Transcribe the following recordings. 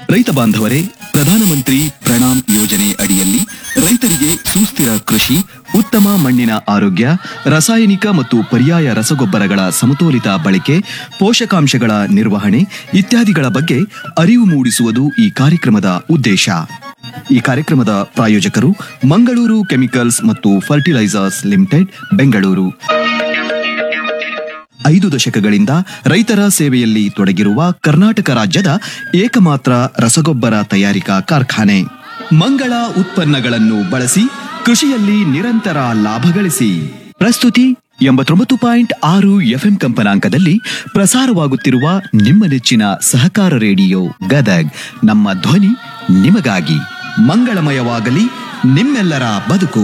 ರೈತ ಬಾಂಧವರೇ ಪ್ರಧಾನಮಂತ್ರಿ ಪ್ರಣಾಮ್ ಯೋಜನೆ ಅಡಿಯಲ್ಲಿ ರೈತರಿಗೆ ಸುಸ್ಥಿರ ಕೃಷಿ ಉತ್ತಮ ಮಣ್ಣಿನ ಆರೋಗ್ಯ ರಾಸಾಯನಿಕ ಮತ್ತು ಪರ್ಯಾಯ ರಸಗೊಬ್ಬರಗಳ ಸಮತೋಲಿತ ಬಳಕೆ ಪೋಷಕಾಂಶಗಳ ನಿರ್ವಹಣೆ ಇತ್ಯಾದಿಗಳ ಬಗ್ಗೆ ಅರಿವು ಮೂಡಿಸುವುದು ಈ ಕಾರ್ಯಕ್ರಮದ ಉದ್ದೇಶ ಈ ಕಾರ್ಯಕ್ರಮದ ಪ್ರಾಯೋಜಕರು ಮಂಗಳೂರು ಕೆಮಿಕಲ್ಸ್ ಮತ್ತು ಫರ್ಟಿಲೈಸರ್ಸ್ ಲಿಮಿಟೆಡ್ ಬೆಂಗಳೂರು ಐದು ದಶಕಗಳಿಂದ ರೈತರ ಸೇವೆಯಲ್ಲಿ ತೊಡಗಿರುವ ಕರ್ನಾಟಕ ರಾಜ್ಯದ ಏಕಮಾತ್ರ ರಸಗೊಬ್ಬರ ತಯಾರಿಕಾ ಕಾರ್ಖಾನೆ ಮಂಗಳ ಉತ್ಪನ್ನಗಳನ್ನು ಬಳಸಿ ಕೃಷಿಯಲ್ಲಿ ನಿರಂತರ ಲಾಭ ಗಳಿಸಿ ಪ್ರಸ್ತುತಿ ಎಂಬತ್ತೊಂಬತ್ತು ಪಾಯಿಂಟ್ ಆರು ಎಫ್ಎಂ ಕಂಪನಾಂಕದಲ್ಲಿ ಪ್ರಸಾರವಾಗುತ್ತಿರುವ ನಿಮ್ಮ ನೆಚ್ಚಿನ ಸಹಕಾರ ರೇಡಿಯೋ ಗದಗ್ ನಮ್ಮ ಧ್ವನಿ ನಿಮಗಾಗಿ ಮಂಗಳಮಯವಾಗಲಿ ನಿಮ್ಮೆಲ್ಲರ ಬದುಕು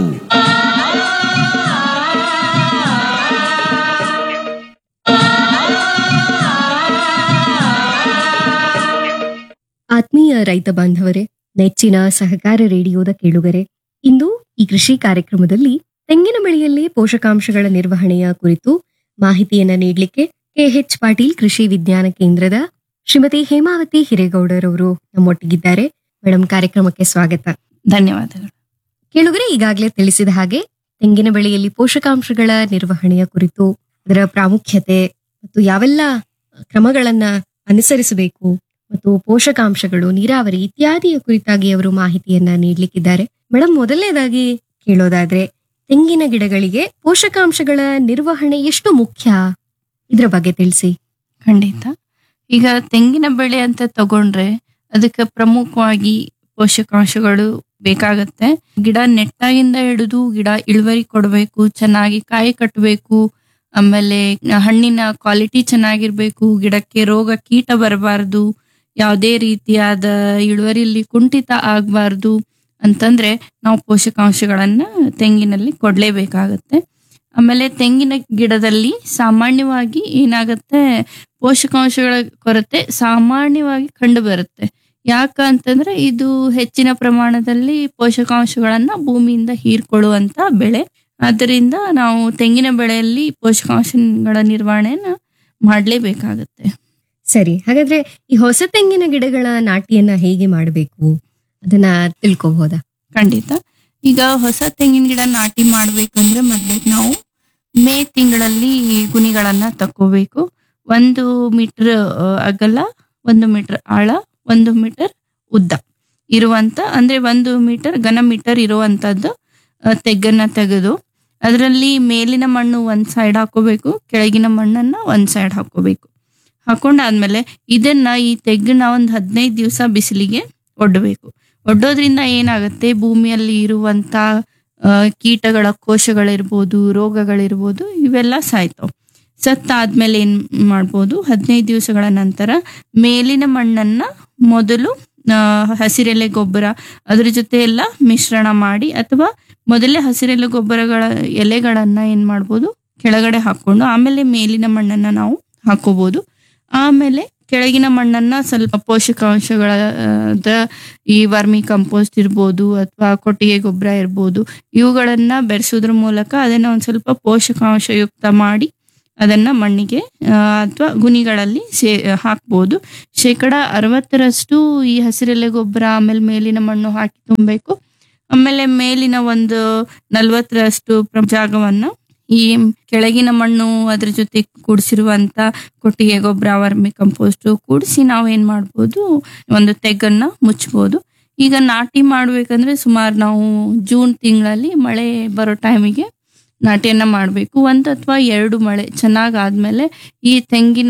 ಆತ್ಮೀಯ ರೈತ ಬಾಂಧವರೇ ನೆಚ್ಚಿನ ಸಹಕಾರ ರೇಡಿಯೋದ ಕೇಳುಗರೆ ಇಂದು ಈ ಕೃಷಿ ಕಾರ್ಯಕ್ರಮದಲ್ಲಿ ತೆಂಗಿನ ಬೆಳೆಯಲ್ಲಿ ಪೋಷಕಾಂಶಗಳ ನಿರ್ವಹಣೆಯ ಕುರಿತು ಮಾಹಿತಿಯನ್ನ ನೀಡಲಿಕ್ಕೆ ಕೆಎಚ್ ಪಾಟೀಲ್ ಕೃಷಿ ವಿಜ್ಞಾನ ಕೇಂದ್ರದ ಶ್ರೀಮತಿ ಹೇಮಾವತಿ ಹಿರೇಗೌಡರವರು ನಮ್ಮೊಟ್ಟಿಗಿದ್ದಾರೆ ಮೇಡಮ್ ಕಾರ್ಯಕ್ರಮಕ್ಕೆ ಸ್ವಾಗತ ಧನ್ಯವಾದಗಳು ಕೇಳುಗರೆ ಈಗಾಗಲೇ ತಿಳಿಸಿದ ಹಾಗೆ ತೆಂಗಿನ ಬೆಳೆಯಲ್ಲಿ ಪೋಷಕಾಂಶಗಳ ನಿರ್ವಹಣೆಯ ಕುರಿತು ಅದರ ಪ್ರಾಮುಖ್ಯತೆ ಮತ್ತು ಯಾವೆಲ್ಲ ಕ್ರಮಗಳನ್ನ ಅನುಸರಿಸಬೇಕು ಮತ್ತು ಪೋಷಕಾಂಶಗಳು ನೀರಾವರಿ ಇತ್ಯಾದಿಯ ಕುರಿತಾಗಿ ಅವರು ಮಾಹಿತಿಯನ್ನ ನೀಡಲಿಕ್ಕಿದ್ದಾರೆ ಮೇಡಮ್ ಮೊದಲನೇದಾಗಿ ಕೇಳೋದಾದ್ರೆ ತೆಂಗಿನ ಗಿಡಗಳಿಗೆ ಪೋಷಕಾಂಶಗಳ ನಿರ್ವಹಣೆ ಎಷ್ಟು ಮುಖ್ಯ ಇದ್ರ ಬಗ್ಗೆ ತಿಳಿಸಿ ಖಂಡಿತ ಈಗ ತೆಂಗಿನ ಬೆಳೆ ಅಂತ ತಗೊಂಡ್ರೆ ಅದಕ್ಕೆ ಪ್ರಮುಖವಾಗಿ ಪೋಷಕಾಂಶಗಳು ಬೇಕಾಗತ್ತೆ ಗಿಡ ನೆಟ್ಟಾಗಿಂದ ಹಿಡಿದು ಗಿಡ ಇಳುವರಿ ಕೊಡಬೇಕು ಚೆನ್ನಾಗಿ ಕಾಯಿ ಕಟ್ಟಬೇಕು ಆಮೇಲೆ ಹಣ್ಣಿನ ಕ್ವಾಲಿಟಿ ಚೆನ್ನಾಗಿರ್ಬೇಕು ಗಿಡಕ್ಕೆ ರೋಗ ಕೀಟ ಬರಬಾರ್ದು ಯಾವುದೇ ರೀತಿಯಾದ ಇಳುವರಿಯಲ್ಲಿ ಕುಂಠಿತ ಆಗಬಾರ್ದು ಅಂತಂದ್ರೆ ನಾವು ಪೋಷಕಾಂಶಗಳನ್ನ ತೆಂಗಿನಲ್ಲಿ ಕೊಡ್ಲೇಬೇಕಾಗತ್ತೆ ಆಮೇಲೆ ತೆಂಗಿನ ಗಿಡದಲ್ಲಿ ಸಾಮಾನ್ಯವಾಗಿ ಏನಾಗತ್ತೆ ಪೋಷಕಾಂಶಗಳ ಕೊರತೆ ಸಾಮಾನ್ಯವಾಗಿ ಕಂಡು ಬರುತ್ತೆ ಯಾಕ ಅಂತಂದ್ರೆ ಇದು ಹೆಚ್ಚಿನ ಪ್ರಮಾಣದಲ್ಲಿ ಪೋಷಕಾಂಶಗಳನ್ನ ಭೂಮಿಯಿಂದ ಹೀರ್ಕೊಳ್ಳುವಂತ ಬೆಳೆ ಆದ್ದರಿಂದ ನಾವು ತೆಂಗಿನ ಬೆಳೆಯಲ್ಲಿ ಪೋಷಕಾಂಶಗಳ ನಿರ್ವಹಣೆಯನ್ನ ಮಾಡ್ಲೇಬೇಕಾಗತ್ತೆ ಸರಿ ಹಾಗಾದ್ರೆ ಈ ಹೊಸ ತೆಂಗಿನ ಗಿಡಗಳ ನಾಟಿಯನ್ನ ಹೇಗೆ ಮಾಡಬೇಕು ಅದನ್ನ ತಿಳ್ಕೊಬಹುದಾ ಖಂಡಿತ ಈಗ ಹೊಸ ತೆಂಗಿನ ಗಿಡ ನಾಟಿ ಮಾಡ್ಬೇಕಂದ್ರೆ ಮೊದ್ಲಿಗೆ ನಾವು ಮೇ ತಿಂಗಳಲ್ಲಿ ಗುಣಿಗಳನ್ನ ತಕ್ಕೋಬೇಕು ಒಂದು ಮೀಟರ್ ಅಗಲ ಒಂದು ಮೀಟರ್ ಆಳ ಒಂದು ಮೀಟರ್ ಉದ್ದ ಇರುವಂತ ಅಂದ್ರೆ ಒಂದು ಮೀಟರ್ ಘನ ಮೀಟರ್ ಇರುವಂತದ್ದು ಆ, ತೆಗ್ಗನ್ನ ತೆಗೆದು ಅದರಲ್ಲಿ ಮೇಲಿನ ಮಣ್ಣು ಒಂದ್ ಸೈಡ್ ಹಾಕೋಬೇಕು ಕೆಳಗಿನ ಮಣ್ಣನ್ನ ಒಂದ್ ಸೈಡ್ ಹಾಕೋಬೇಕು ಹಾಕೊಂಡಾದ್ಮೇಲೆ ಇದನ್ನ ಈ ತೆಗ್ಗನ್ನ ಒಂದ್ ಹದಿನೈದು ದಿವಸ ಬಿಸಿಲಿಗೆ ಒಡ್ಡಬೇಕು ಒಡ್ಡೋದ್ರಿಂದ ಏನಾಗುತ್ತೆ ಭೂಮಿಯಲ್ಲಿ ಇರುವಂತ ಆ, ಕೀಟಗಳ ಕೋಶಗಳಿರ್ಬೋದು ರೋಗಗಳಿರ್ಬೋದು ಇವೆಲ್ಲ ಸಾಯ್ತಾವ್ ಸತ್ತಾದ್ಮೇಲೆ ಏನ್ ಮಾಡ್ಬೋದು ಹದಿನೈದು ದಿವಸಗಳ ನಂತರ ಮೇಲಿನ ಮಣ್ಣನ್ನ ಮೊದಲು ಆ, ಹಸಿರೆಲೆ ಗೊಬ್ಬರ ಅದ್ರ ಜೊತೆ ಎಲ್ಲ ಮಿಶ್ರಣ ಮಾಡಿ ಅಥವಾ ಮೊದಲೇ ಹಸಿರೆಲೆ ಗೊಬ್ಬರಗಳ ಎಲೆಗಳನ್ನ ಏನ್ ಮಾಡ್ಬೋದು ಕೆಳಗಡೆ ಹಾಕೊಂಡು ಆಮೇಲೆ ಮೇಲಿನ ಮಣ್ಣನ್ನ ನಾವು ಹಾಕೋಬಹುದು ಆಮೇಲೆ ಕೆಳಗಿನ ಮಣ್ಣನ್ನ ಸ್ವಲ್ಪ ಪೋಷಕಾಂಶಗಳ ಆ, ದ- ಈ ವರ್ಮಿ ಕಂಪೋಸ್ಟ್ ಇರ್ಬೋದು ಅಥವಾ ಕೊಟ್ಟಿಗೆ ಗೊಬ್ಬರ ಇರ್ಬೋದು ಇವುಗಳನ್ನ ಬೆರೆಸೋದ್ರ ಮೂಲಕ ಅದನ್ನ ಒಂದ್ ಸ್ವಲ್ಪ ಪೋಷಕಾಂಶಯುಕ್ತ ಮಾಡಿ ಅದನ್ನ ಮಣ್ಣಿಗೆ ಅಥವಾ ಗುಣಿಗಳಲ್ಲಿ ಸೇ ಹಾಕ್ಬೋದು ಶೇಕಡ ಅರವತ್ತರಷ್ಟು ಈ ಹಸಿರೆಲೆ ಗೊಬ್ಬರ ಆಮೇಲೆ ಮೇಲಿನ ಮಣ್ಣು ಹಾಕಿ ತುಂಬಬೇಕು ಆಮೇಲೆ ಮೇಲಿನ ಒಂದು ನಲ್ವತ್ತರಷ್ಟು ಪ್ರ- ಜಾಗವನ್ನ ಈ ಕೆಳಗಿನ ಮಣ್ಣು ಅದ್ರ ಜೊತೆ ಕೂಡಿಸಿರುವಂತ ಕೊಟ್ಟಿಗೆ ಗೊಬ್ಬರ ವರ್ಮಿ ಕಂಪೋಸ್ಟ್ ಕೂಡಿಸಿ ನಾವು ಏನ್ ಮಾಡ್ಬೋದು ಒಂದು ತೆಗ್ಗನ್ನ ಮುಚ್ಚಬಹುದು ಈಗ ನಾಟಿ ಮಾಡ್ಬೇಕಂದ್ರೆ ಸುಮಾರು ನಾವು ಜೂನ್ ತಿಂಗಳಲ್ಲಿ ಮಳೆ ಬರೋ ಟೈಮಿಗೆ ನಾಟಿಯನ್ನ ಮಾಡಬೇಕು ಒಂದು ಅಥವಾ ಎರಡು ಮಳೆ ಚೆನ್ನಾಗ್ ಆದ್ಮೇಲೆ ಈ ತೆಂಗಿನ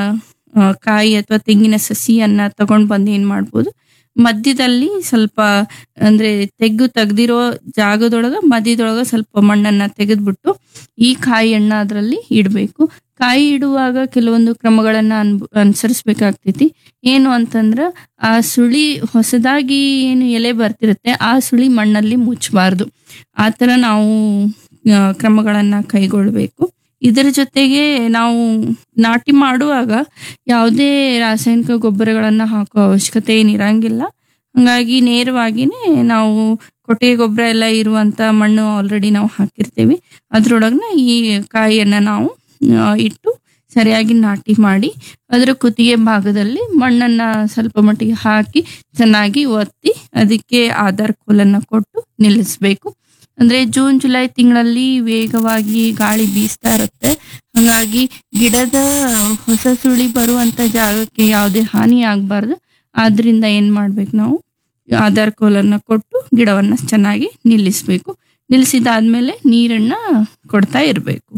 ಆ, ಕಾಯಿ ಅಥವಾ ತೆಂಗಿನ ಸಸಿಯನ್ನ ತಗೊಂಡ್ ಬಂದು ಏನ್ ಮಾಡ್ಬೋದು ಮಧ್ಯದಲ್ಲಿ ಸ್ವಲ್ಪ ಅಂದ್ರೆ ತೆಗ್ಗು ತೆಗ್ದಿರೋ ಜಾಗದೊಳಗ ಮಧ್ಯದೊಳಗ ಸ್ವಲ್ಪ ಮಣ್ಣನ್ನ ತೆಗೆದ್ಬಿಟ್ಟು ಈ ಕಾಯಿಯನ್ನ ಅದರಲ್ಲಿ ಇಡಬೇಕು ಕಾಯಿ ಇಡುವಾಗ ಕೆಲವೊಂದು ಕ್ರಮಗಳನ್ನ ಅನ್ ಅನುಸರಿಸ್ಬೇಕಾಗ್ತೈತಿ ಏನು ಅಂತಂದ್ರ ಆ ಸುಳಿ ಹೊಸದಾಗಿ ಏನು ಎಲೆ ಬರ್ತಿರುತ್ತೆ ಆ ಸುಳಿ ಮಣ್ಣಲ್ಲಿ ಮುಚ್ಚಬಾರ್ದು ಆ ಥರ ನಾವು ಆ, ಕ್ರಮಗಳನ್ನ ಕೈಗೊಳ್ಬೇಕು ಇದರ ಜೊತೆಗೆ ನಾವು ನಾಟಿ ಮಾಡುವಾಗ ಯಾವುದೇ ರಾಸಾಯನಿಕ ಗೊಬ್ಬರಗಳನ್ನ ಹಾಕೋ ಅವಶ್ಯಕತೆ ಏನಿರಂಗಿಲ್ಲ ಹಂಗಾಗಿ ನೇರವಾಗಿನೇ ನಾವು ಕೊಟ್ಟಿಗೆ ಗೊಬ್ಬರ ಎಲ್ಲ ಇರುವಂತ ಮಣ್ಣು ಆಲ್ರೆಡಿ ನಾವು ಹಾಕಿರ್ತೀವಿ ಅದ್ರೊಳಗನ ಈ ಕಾಯಿಯನ್ನ ನಾವು ಆ, ಇಟ್ಟು ಸರಿಯಾಗಿ ನಾಟಿ ಮಾಡಿ ಅದರ ಕುತ್ತಿಗೆ ಭಾಗದಲ್ಲಿ ಮಣ್ಣನ್ನ ಸ್ವಲ್ಪ ಮಟ್ಟಿಗೆ ಹಾಕಿ ಚೆನ್ನಾಗಿ ಒತ್ತಿ ಅದಕ್ಕೆ ಆಧಾರ್ ಕೋಲನ್ನ ಕೊಟ್ಟು ನಿಲ್ಲಿಸ್ಬೇಕು ಅಂದ್ರೆ ಜೂನ್ ಜುಲೈ ತಿಂಗಳಲ್ಲಿ ವೇಗವಾಗಿ ಗಾಳಿ ಬೀಸ್ತಾ ಇರುತ್ತೆ ಹಾಗಾಗಿ ಗಿಡದ ಹೊಸ ಸುಳಿ ಬರುವಂತ ಜಾಗಕ್ಕೆ ಯಾವುದೇ ಹಾನಿ ಆಗ್ಬಾರ್ದು ಆದ್ರಿಂದ ಏನ್ ಮಾಡ್ಬೇಕು ನಾವು ಆಧಾರ್ ಕೋಲನ್ನ ಕೊಟ್ಟು ಗಿಡವನ್ನ ಚೆನ್ನಾಗಿ ನಿಲ್ಲಿಸ್ಬೇಕು ನಿಲ್ಲಿಸಿದಾದ್ಮೇಲೆ ನೀರನ್ನ ಕೊಡ್ತಾ ಇರಬೇಕು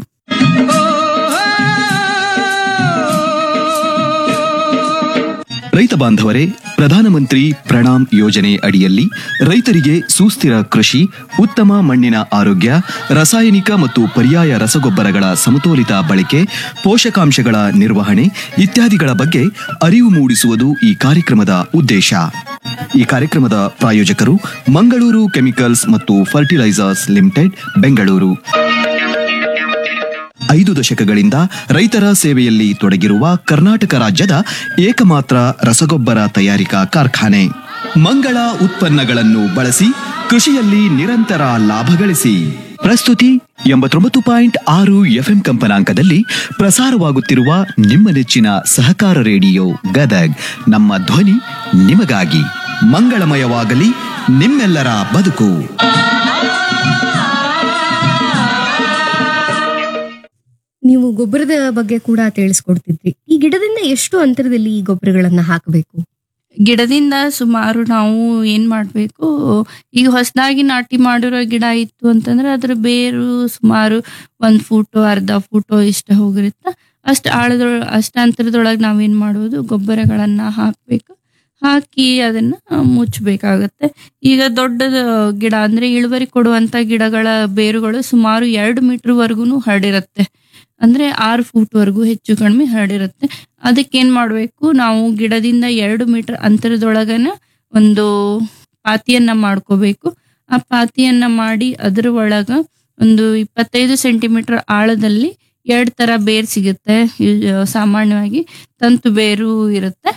ರೈತ ಬಾಂಧವರೇ ಪ್ರಧಾನಮಂತ್ರಿ ಪ್ರಣಾಮ್ ಯೋಜನೆ ಅಡಿಯಲ್ಲಿ ರೈತರಿಗೆ ಸುಸ್ಥಿರ ಕೃಷಿ ಉತ್ತಮ ಮಣ್ಣಿನ ಆರೋಗ್ಯ ರಾಸಾಯನಿಕ ಮತ್ತು ಪರ್ಯಾಯ ರಸಗೊಬ್ಬರಗಳ ಸಮತೋಲಿತ ಬಳಕೆ ಪೋಷಕಾಂಶಗಳ ನಿರ್ವಹಣೆ ಇತ್ಯಾದಿಗಳ ಬಗ್ಗೆ ಅರಿವು ಮೂಡಿಸುವುದು ಈ ಕಾರ್ಯಕ್ರಮದ ಉದ್ದೇಶ ಈ ಕಾರ್ಯಕ್ರಮದ ಪ್ರಾಯೋಜಕರು ಮಂಗಳೂರು ಕೆಮಿಕಲ್ಸ್ ಮತ್ತು ಫರ್ಟಿಲೈಸರ್ಸ್ ಲಿಮಿಟೆಡ್ ಬೆಂಗಳೂರು ಐದು ದಶಕಗಳಿಂದ ರೈತರ ಸೇವೆಯಲ್ಲಿ ತೊಡಗಿರುವ ಕರ್ನಾಟಕ ರಾಜ್ಯದ ಏಕಮಾತ್ರ ರಸಗೊಬ್ಬರ ತಯಾರಿಕಾ ಕಾರ್ಖಾನೆ ಮಂಗಳ ಉತ್ಪನ್ನಗಳನ್ನು ಬಳಸಿ ಕೃಷಿಯಲ್ಲಿ ನಿರಂತರ ಲಾಭ ಗಳಿಸಿ ಪ್ರಸ್ತುತಿ ಎಂಬತ್ತೊಂಬತ್ತು ಪಾಯಿಂಟ್ ಆರು ಎಫ್ಎಂ ಕಂಪನಾಂಕದಲ್ಲಿ ಪ್ರಸಾರವಾಗುತ್ತಿರುವ ನಿಮ್ಮ ನೆಚ್ಚಿನ ಸಹಕಾರ ರೇಡಿಯೋ ಗದಗ್ ನಮ್ಮ ಧ್ವನಿ ನಿಮಗಾಗಿ ಮಂಗಳಮಯವಾಗಲಿ ನಿಮ್ಮೆಲ್ಲರ ಬದುಕು ನೀವು ಗೊಬ್ಬರದ ಬಗ್ಗೆ ಕೂಡ ತಿಳಿಸ್ಕೊಡ್ತಿದ್ರಿ ಈ ಗಿಡದಿಂದ ಎಷ್ಟು ಅಂತರದಲ್ಲಿ ಈ ಗೊಬ್ಬರಗಳನ್ನ ಹಾಕಬೇಕು ಗಿಡದಿಂದ ಸುಮಾರು ನಾವು ಏನ್ ಮಾಡ್ಬೇಕು ಈಗ ಹೊಸದಾಗಿ ನಾಟಿ ಮಾಡಿರೋ ಗಿಡ ಇತ್ತು ಅಂತಂದ್ರೆ ಅದ್ರ ಬೇರು ಸುಮಾರು ಒಂದ್ ಫೂಟು ಅರ್ಧ ಫೂಟು ಇಷ್ಟ ಹೋಗಿರುತ್ತೆ ಅಷ್ಟು ಆಳದೊಳ ಅಷ್ಟ ಅಂತರದೊಳಗೆ ನಾವೇನ್ ಮಾಡೋದು ಗೊಬ್ಬರಗಳನ್ನ ಹಾಕ್ಬೇಕು ಹಾಕಿ ಅದನ್ನ ಮುಚ್ಚಬೇಕಾಗತ್ತೆ ಈಗ ದೊಡ್ಡದ ಗಿಡ ಅಂದ್ರೆ ಇಳುವರಿ ಕೊಡುವಂತ ಗಿಡಗಳ ಬೇರುಗಳು ಸುಮಾರು ಎರಡು ಮೀಟರ್ ವರ್ಗುನು ಹರಡಿರುತ್ತೆ ಅಂದ್ರೆ ಆರು ಫೂಟ್ ವರೆಗೂ ಹೆಚ್ಚು ಕಡಿಮೆ ಹರಡಿರುತ್ತೆ ಅದಕ್ಕೆ ಏನ್ ಮಾಡ್ಬೇಕು ನಾವು ಗಿಡದಿಂದ ಎರಡು ಮೀಟರ್ ಅಂತರದೊಳಗನ ಒಂದು ಪಾತಿಯನ್ನ ಮಾಡ್ಕೋಬೇಕು ಆ ಪಾತಿಯನ್ನ ಮಾಡಿ ಅದರ ಒಳಗ ಒಂದು ಇಪ್ಪತ್ತೈದು ಸೆಂಟಿಮೀಟರ್ ಆಳದಲ್ಲಿ ಎರಡ್ ತರ ಬೇರ್ ಸಿಗುತ್ತೆ ಇವ್- ಸಾಮಾನ್ಯವಾಗಿ ತಂತು ಬೇರು ಇರುತ್ತೆ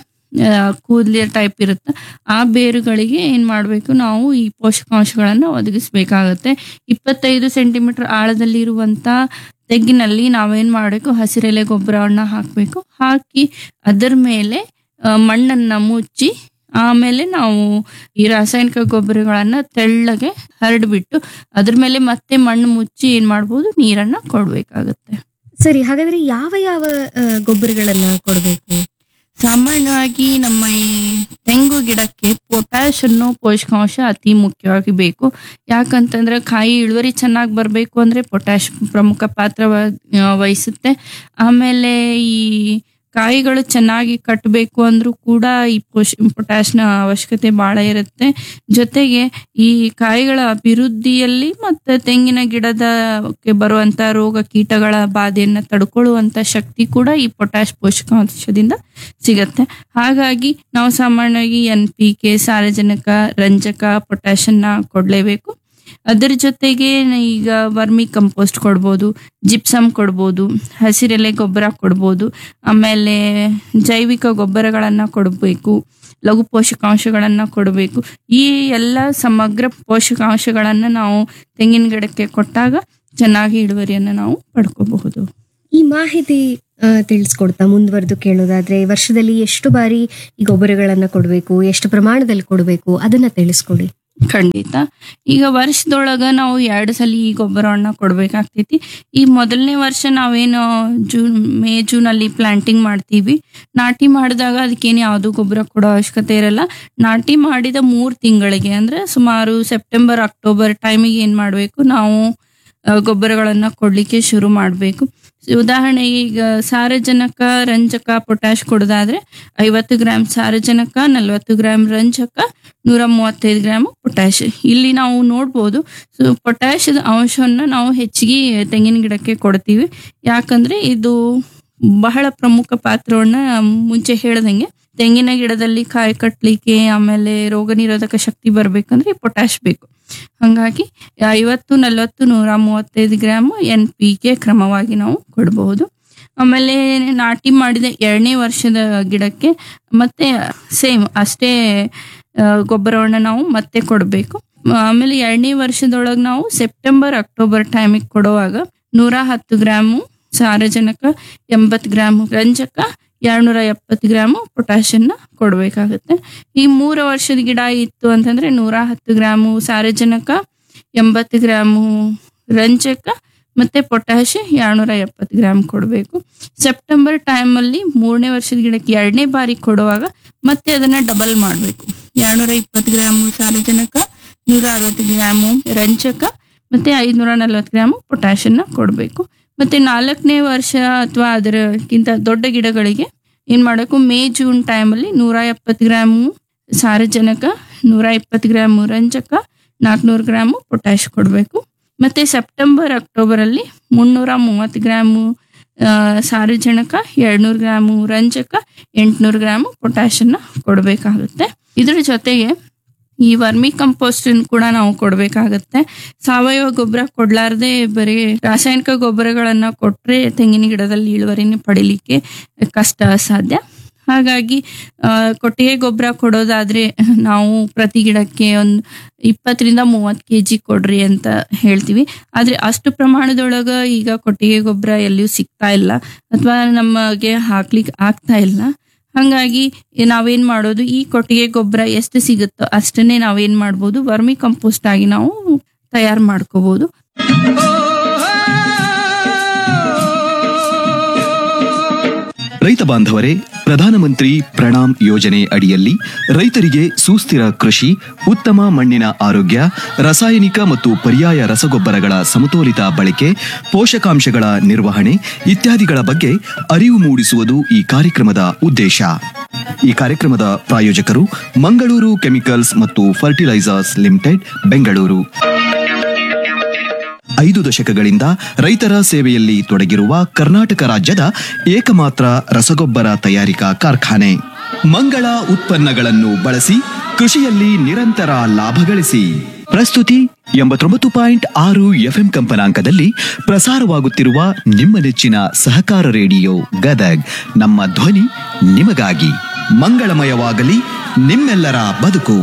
ಕೂದಲಿಯ ಟೈಪ್ ಇರುತ್ತೆ ಆ ಬೇರುಗಳಿಗೆ ಏನ್ ಮಾಡ್ಬೇಕು ನಾವು ಈ ಪೋಷಕಾಂಶಗಳನ್ನ ಒದಗಿಸ್ಬೇಕಾಗತ್ತೆ ಇಪ್ಪತ್ತೈದು ಸೆಂಟಿಮೀಟರ್ ಆಳದಲ್ಲಿ ಇರುವಂತ ತೆಗ್ಗಿನಲ್ಲಿ ನಾವೇನ್ ಮಾಡಬೇಕು ಹಸಿರೆಲೆ ಗೊಬ್ಬರವನ್ನ ಹಾಕ್ಬೇಕು ಹಾಕಿ ಅದರ ಮೇಲೆ ಆ, ಮಣ್ಣನ್ನ ಮುಚ್ಚಿ ಆಮೇಲೆ ನಾವು ಈ ರಾಸಾಯನಿಕ ಗೊಬ್ಬರಗಳನ್ನ ತೆಳ್ಳಗೆ ಹರಡ್ಬಿಟ್ಟು ಅದ್ರ ಮೇಲೆ ಮತ್ತೆ ಮಣ್ಣು ಮುಚ್ಚಿ ಏನ್ ಮಾಡ್ಬೋದು ನೀರನ್ನ ಕೊಡ್ಬೇಕಾಗತ್ತೆ ಸರಿ ಹಾಗಾದ್ರೆ ಯಾವ ಯಾವ ಆ, ಗೊಬ್ಬರಗಳನ್ನ ಕೊಡಬೇಕು ಸಾಮಾನ್ಯವಾಗಿ ನಮ್ಮ ಈ ತೆಂಗು ಗಿಡಕ್ಕೆ ಪೊಟ್ಯಾಶ್ ಅನ್ನೋ ಪೋಷಕಾಂಶ ಅತಿ ಮುಖ್ಯವಾಗಿ ಬೇಕು ಯಾಕಂತಂದ್ರೆ ಕಾಯಿ ಇಳುವರಿ ಚೆನ್ನಾಗಿ ಬರಬೇಕು ಅಂದ್ರೆ ಪೊಟ್ಯಾಶ್ ಪ್ರಮುಖ ಪಾತ್ರ ವ- ಆ, ವಹಿಸುತ್ತೆ ಆಮೇಲೆ ಈ ಕಾಯಿಗಳು ಚೆನ್ನಾಗಿ ಕಟ್ಟಬೇಕು ಅಂದ್ರೂ ಕೂಡ ಈ ಪೋಷ್ ಪೊಟ್ಯಾಶ್ನ ಅವಶ್ಯಕತೆ ಬಹಳ ಇರುತ್ತೆ ಜೊತೆಗೆ ಈ ಕಾಯಿಗಳ ಅಭಿವೃದ್ಧಿಯಲ್ಲಿ ಮತ್ತೆ ತೆಂಗಿನ ಗಿಡದ ಕ್ಕೆ ಬರುವಂತ ರೋಗ ಕೀಟಗಳ ಬಾಧೆಯನ್ನ ತಡ್ಕೊಳ್ಳುವಂತ ಶಕ್ತಿ ಕೂಡ ಈ ಪೊಟ್ಯಾಶ್ ಪೋಷಕಾಂಶದಿಂದ ಸಿಗತ್ತೆ ಹಾಗಾಗಿ ನಾವು ಸಾಮಾನ್ಯವಾಗಿ ಎನ್ ಪಿ ಕೆ ಸಾರಜನಕ ರಂಜಕ ಪೊಟ್ಯಾಶನ್ನ ಕೊಡ್ಲೇಬೇಕು ಅದರ ಜೊತೆಗೆ ಈಗ ವರ್ಮಿ ಕಂಪೋಸ್ಟ್ ಕೊಡ್ಬೋದು ಜಿಪ್ಸಮ್ ಕೊಡ್ಬೋದು ಹಸಿರೆಲೆ ಗೊಬ್ಬರ ಕೊಡ್ಬೋದು ಆಮೇಲೆ ಜೈವಿಕ ಗೊಬ್ಬರಗಳನ್ನ ಕೊಡಬೇಕು ಲಘು ಪೋಷಕಾಂಶಗಳನ್ನ ಕೊಡಬೇಕು ಈ ಎಲ್ಲ ಸಮಗ್ರ ಪೋಷಕಾಂಶಗಳನ್ನ ನಾವು ತೆಂಗಿನ ಗಿಡಕ್ಕೆ ಕೊಟ್ಟಾಗ ಚೆನ್ನಾಗಿ ಇಳುವರಿಯನ್ನ ನಾವು ಪಡ್ಕೋಬಹುದು ಈ ಮಾಹಿತಿ ಆ, ತಿಳಿಸ್ಕೊಡ್ತಾ ಮುಂದುವರೆದು ಕೇಳೋದಾದ್ರೆ ವರ್ಷದಲ್ಲಿ ಎಷ್ಟು ಬಾರಿ ಈ ಗೊಬ್ಬರಗಳನ್ನ ಕೊಡಬೇಕು ಎಷ್ಟು ಪ್ರಮಾಣದಲ್ಲಿ ಕೊಡಬೇಕು ಅದನ್ನ ತಿಳಿಸ್ಕೊಡಿ ಖಂಡಿತ ಈಗ ವರ್ಷದೊಳಗ ನಾವು ಎರಡು ಸಲ ಈ ಗೊಬ್ಬರವನ್ನ ಕೊಡ್ಬೇಕಾಗ್ತೈತಿ ಈ ಮೊದಲನೇ ವರ್ಷ ನಾವೇನು ಜೂನ್ ಮೇ ಜೂನ್ ಅಲ್ಲಿ ಪ್ಲಾಂಟಿಂಗ್ ಮಾಡ್ತೀವಿ ನಾಟಿ ಮಾಡಿದಾಗ ಅದಕ್ಕೇನು ಯಾವುದು ಗೊಬ್ಬರ ಕೊಡೋ ಅವಶ್ಯಕತೆ ಇರಲ್ಲ ನಾಟಿ ಮಾಡಿದ ಮೂರ್ ತಿಂಗಳಿಗೆ ಅಂದ್ರೆ ಸುಮಾರು ಸೆಪ್ಟೆಂಬರ್ ಅಕ್ಟೋಬರ್ ಟೈಮಿಗೆ ಏನ್ ಮಾಡ್ಬೇಕು ನಾವು ಆ, ಗೊಬ್ಬರಗಳನ್ನ ಕೊಡ್ಲಿಕ್ಕೆ ಶುರು ಮಾಡಬೇಕು ಉದಾಹರಣೆಗೆ ಈಗ ಸಾರಜನಕ ರಂಜಕ ಪೊಟ್ಯಾಶ್ ಕೊಡೋದಾದ್ರೆ ಐವತ್ತು ಗ್ರಾಮ್ ಸಾರಜನಕ ನಲವತ್ತು ಗ್ರಾಮ್ ರಂಜಕ ನೂರ ಮೂವತ್ತೈದು ಗ್ರಾಮ್ ಪೊಟ್ಯಾಶ್ ಇಲ್ಲಿ ನಾವು ನೋಡ್ಬೋದು ಸೊ ಪೊಟ್ಯಾಶದ ಅಂಶವನ್ನ ನಾವು ಹೆಚ್ಚಿಗೆ ತೆಂಗಿನ ಗಿಡಕ್ಕೆ ಕೊಡ್ತೀವಿ ಯಾಕಂದ್ರೆ ಇದು ಬಹಳ ಪ್ರಮುಖ ಪಾತ್ರವನ್ನ ಮುಂಚೆ ಹೇಳ್ದಂಗೆ ತೆಂಗಿನ ಗಿಡದಲ್ಲಿ ಕಾಯಿ ಕಟ್ಲಿಕ್ಕೆ ಆಮೇಲೆ ರೋಗ ನಿರೋಧಕ ಶಕ್ತಿ ಬರ್ಬೇಕಂದ್ರೆ ಪೊಟ್ಯಾಶ್ ಬೇಕು ಹಂಗಾಗಿ ಐವತ್ತು ನಲವತ್ತು ನೂರ ಮೂವತ್ತೈದು ಗ್ರಾಮ್ ಎನ್ ಪಿ ಕೆ ಕ್ರಮವಾಗಿ ನಾವು ಕೊಡಬಹುದು ಆಮೇಲೆ ನಾಟಿ ಮಾಡಿದ ಎರಡನೇ ವರ್ಷದ ಗಿಡಕ್ಕೆ ಮತ್ತೆ ಸೇಮ್ ಅಷ್ಟೇ ಆ, ಗೊಬ್ಬರವನ್ನ ನಾವು ಮತ್ತೆ ಕೊಡಬೇಕು ಆಮೇಲೆ ಎರಡನೇ ವರ್ಷದೊಳಗೆ ನಾವು ಸೆಪ್ಟೆಂಬರ್ ಅಕ್ಟೋಬರ್ ಟೈಮಿಗೆ ಕೊಡುವಾಗ ನೂರ ಹತ್ತು ಗ್ರಾಮು ಸಾರಜನಕ ಎಂಬತ್ತು ಗ್ರಾಮ್ ರಂಜಕ ಎರಡ್ನೂರ ಎಪ್ಪತ್ತು ಗ್ರಾಮು ಪೊಟ್ಯಾಷನ್ನ ಕೊಡಬೇಕಾಗುತ್ತೆ ಈ ಮೂರು ವರ್ಷದ ಗಿಡ ಇತ್ತು ಅಂತಂದ್ರೆ ನೂರ ಹತ್ತು ಗ್ರಾಮು ಸಾರಜನಕ ಎಂಬತ್ತು ಗ್ರಾಮು ರಂಜಕ ಮತ್ತೆ ಪೊಟ್ಯಾಷ್ ಎರಡ್ನೂರ ಎಪ್ಪತ್ತು ಗ್ರಾಮ್ ಕೊಡಬೇಕು ಸೆಪ್ಟೆಂಬರ್ ಟೈಮಲ್ಲಿ ಮೂರನೇ ವರ್ಷದ ಗಿಡಕ್ಕೆ ಎರಡನೇ ಬಾರಿ ಕೊಡುವಾಗ ಮತ್ತೆ ಅದನ್ನ ಡಬಲ್ ಮಾಡಬೇಕು ಎರಡ್ನೂರ ಇಪ್ಪತ್ತು ಗ್ರಾಮು ಸಾರಜನಕ ನೂರ ಅರವತ್ತು ಗ್ರಾಮು ರಂಜಕ ಮತ್ತೆ ಐದ್ನೂರ ನಲ್ವತ್ತು ಗ್ರಾಮು ಪೊಟ್ಯಾಷನ್ನ ಕೊಡಬೇಕು ಮತ್ತೆ ನಾಲ್ಕನೇ ವರ್ಷ ಅಥವಾ ಅದರಕ್ಕಿಂತ ದೊಡ್ಡ ಗಿಡಗಳಿಗೆ ಏನ್ ಮಾಡಬೇಕು ಮೇ ಜೂನ್ ಟೈಮಲ್ಲಿ ನೂರ ಎಪ್ಪತ್ತು ಗ್ರಾಮು ಸಾರಜನಕ ನೂರ ಇಪ್ಪತ್ತು ಗ್ರಾಮು ರಂಜಕ ನಾಲ್ಕುನೂರು ಗ್ರಾಮು ಪೊಟ್ಯಾಷ್ ಕೊಡಬೇಕು ಮತ್ತೆ ಸೆಪ್ಟೆಂಬರ್ ಅಕ್ಟೋಬರ್ ಅಲ್ಲಿ ಮುನ್ನೂರ ಮೂವತ್ತು ಗ್ರಾಮು ಆ, ಸಾರಜನಕ ಎರಡ್ನೂರು ಗ್ರಾಮು ರಂಜಕ ಎಂಟ್ನೂರು ಗ್ರಾಮು ಪೊಟ್ಯಾಷನ್ನ ಕೊಡಬೇಕಾಗುತ್ತೆ ಇದ್ರ ಜೊತೆಗೆ ಈ ವರ್ಮಿ ಕಂಪೋಸ್ಟ್ ಕೂಡ ನಾವು ಕೊಡಬೇಕಾಗತ್ತೆ ಸಾವಯವ ಗೊಬ್ಬರ ಕೊಡ್ಲಾರ್ದೆ ಬರೀ ರಾಸಾಯನಿಕ ಗೊಬ್ಬರಗಳನ್ನ ಕೊಟ್ರೆ ತೆಂಗಿನ ಗಿಡದಲ್ಲಿ ಇಳುವರಿನ ಪಡಿಲಿಕ್ಕೆ ಕಷ್ಟ ಸಾಧ್ಯ ಹಾಗಾಗಿ ಆ, ಕೊಟ್ಟಿಗೆ ಗೊಬ್ಬರ ಕೊಡೋದಾದ್ರೆ ನಾವು ಪ್ರತಿ ಗಿಡಕ್ಕೆ ಒಂದು ಇಪ್ಪತ್ತರಿಂದ ಮೂವತ್ತು ಕೆ ಜಿ ಕೊಡ್ರಿ ಅಂತ ಹೇಳ್ತೀವಿ ಆದ್ರೆ ಅಷ್ಟು ಪ್ರಮಾಣದೊಳಗ ಈಗ ಕೊಟ್ಟಿಗೆ ಗೊಬ್ಬರ ಎಲ್ಲಿಯೂ ಸಿಗ್ತಾ ಇಲ್ಲ ಅಥವಾ ನಮಗೆ ಹಾಕ್ಲಿಕ್ಕೆ ಆಗ್ತಾ ಇಲ್ಲ ಹಂಗಾಗಿ ನಾವೇನ್ ಮಾಡೋದು ಈ ಕೊಟ್ಟಿಗೆ ಗೊಬ್ಬರ ಎಷ್ಟು ಸಿಗುತ್ತೋ ಅಷ್ಟನ್ನೇ ನಾವೇನ್ ಮಾಡ್ಬೋದು ವರ್ಮಿ ಕಂಪೋಸ್ಟ್ ಆಗಿ ನಾವು ತಯಾರು ಮಾಡ್ಕೋಬಹುದು ರೈತ ಬಾಂಧವರೇ ಪ್ರಧಾನಮಂತ್ರಿ ಪ್ರಣಾಮ್ ಯೋಜನೆ ಅಡಿಯಲ್ಲಿ ರೈತರಿಗೆ ಸುಸ್ಥಿರ ಕೃಷಿ ಉತ್ತಮ ಮಣ್ಣಿನ ಆರೋಗ್ಯ ರಾಸಾಯನಿಕ ಮತ್ತು ಪರ್ಯಾಯ ರಸಗೊಬ್ಬರಗಳ ಸಮತೋಲಿತ ಬಳಕೆ ಪೋಷಕಾಂಶಗಳ ನಿರ್ವಹಣೆ ಇತ್ಯಾದಿಗಳ ಬಗ್ಗೆ ಅರಿವು ಮೂಡಿಸುವುದು ಈ ಕಾರ್ಯಕ್ರಮದ ಉದ್ದೇಶ ಈ ಕಾರ್ಯಕ್ರಮದ ಪ್ರಾಯೋಜಕರು ಮಂಗಳೂರು ಕೆಮಿಕಲ್ಸ್ ಮತ್ತು ಫರ್ಟಿಲೈಸರ್ಸ್ ಲಿಮಿಟೆಡ್ ಬೆಂಗಳೂರು ಐದು ದಶಕಗಳಿಂದ ರೈತರ ಸೇವೆಯಲ್ಲಿ ತೊಡಗಿರುವ ಕರ್ನಾಟಕ ರಾಜ್ಯದ ಏಕಮಾತ್ರ ರಸಗೊಬ್ಬರ ತಯಾರಿಕಾ ಕಾರ್ಖಾನೆ ಮಂಗಳ ಉತ್ಪನ್ನಗಳನ್ನು ಬಳಸಿ ಕೃಷಿಯಲ್ಲಿ ನಿರಂತರ ಲಾಭ ಗಳಿಸಿ ಪ್ರಸ್ತುತಿ ಎಂಬತ್ತೊಂಬತ್ತು ಪಾಯಿಂಟ್ ಆರು ಎಫ್ಎಂ ಕಂಪನಾಂಕದಲ್ಲಿ ಪ್ರಸಾರವಾಗುತ್ತಿರುವ ನಿಮ್ಮ ನೆಚ್ಚಿನ ಸಹಕಾರ ರೇಡಿಯೋ ಗದಗ್ ನಮ್ಮ ಧ್ವನಿ ನಿಮಗಾಗಿ ಮಂಗಳಮಯವಾಗಲಿ ನಿಮ್ಮೆಲ್ಲರ ಬದುಕು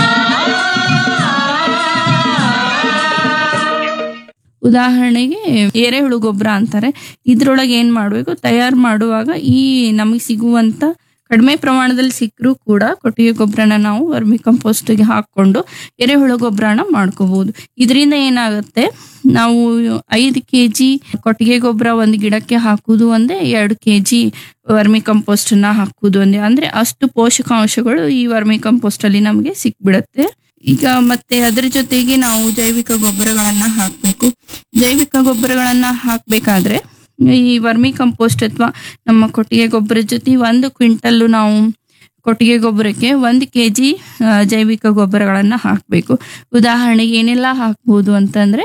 ಉದಾಹರಣೆಗೆ ಎರೆಹುಳು ಗೊಬ್ಬರ ಅಂತಾರೆ ಇದ್ರೊಳಗೆ ಏನ್ ಮಾಡ್ಬೇಕು ತಯಾರು ಮಾಡುವಾಗ ಈ ನಮಗೆ ಸಿಗುವಂತ ಕಡಿಮೆ ಪ್ರಮಾಣದಲ್ಲಿ ಸಿಕ್ಕರೂ ಕೂಡ ಕೊಟ್ಟಿಗೆ ಗೊಬ್ಬರನ ನಾವು ವರ್ಮಿ ಕಂಪೋಸ್ಟ್ಗೆ ಹಾಕೊಂಡು ಎರೆಹುಳು ಗೊಬ್ಬರನ ಮಾಡ್ಕೋಬಹುದು ಇದರಿಂದ ಏನಾಗುತ್ತೆ ನಾವು ಐದು ಕೆ ಜಿ ಕೊಟ್ಟಿಗೆ ಗೊಬ್ಬರ ಒಂದು ಗಿಡಕ್ಕೆ ಹಾಕುವುದು ಒಂದೇ ಎರಡು ಕೆ ಜಿ ವರ್ಮಿ ಕಂಪೋಸ್ಟ್ ನ ಹಾಕುವುದು ಒಂದೇ ಅಂದ್ರೆ ಅಷ್ಟು ಪೋಷಕಾಂಶಗಳು ಈ ವರ್ಮಿ ಕಂಪೋಸ್ಟ್ ಅಲ್ಲಿ ನಮಗೆ ಸಿಕ್ಬಿಡತ್ತೆ ಈಗ ಮತ್ತೆ ಅದರ ಜೊತೆಗೆ ನಾವು ಜೈವಿಕ ಗೊಬ್ಬರಗಳನ್ನ ಹಾಕ್ಬೇಕು ಜೈವಿಕ ಗೊಬ್ಬರಗಳನ್ನ ಹಾಕ್ಬೇಕಾದ್ರೆ ಈ ವರ್ಮಿ ಕಂಪೋಸ್ಟ್ ಅಥವಾ ನಮ್ಮ ಕೊಟ್ಟಿಗೆ ಗೊಬ್ಬರದ ಜೊತೆ ಒಂದು ಕ್ವಿಂಟಲ್ ನಾವು ಕೊಟ್ಟಿಗೆ ಗೊಬ್ಬರಕ್ಕೆ ಒಂದು ಕೆ ಜಿ ಜೈವಿಕ ಗೊಬ್ಬರಗಳನ್ನ ಹಾಕಬೇಕು ಉದಾಹರಣೆಗೆ ಏನೆಲ್ಲ ಹಾಕ್ಬೋದು ಅಂತಂದ್ರೆ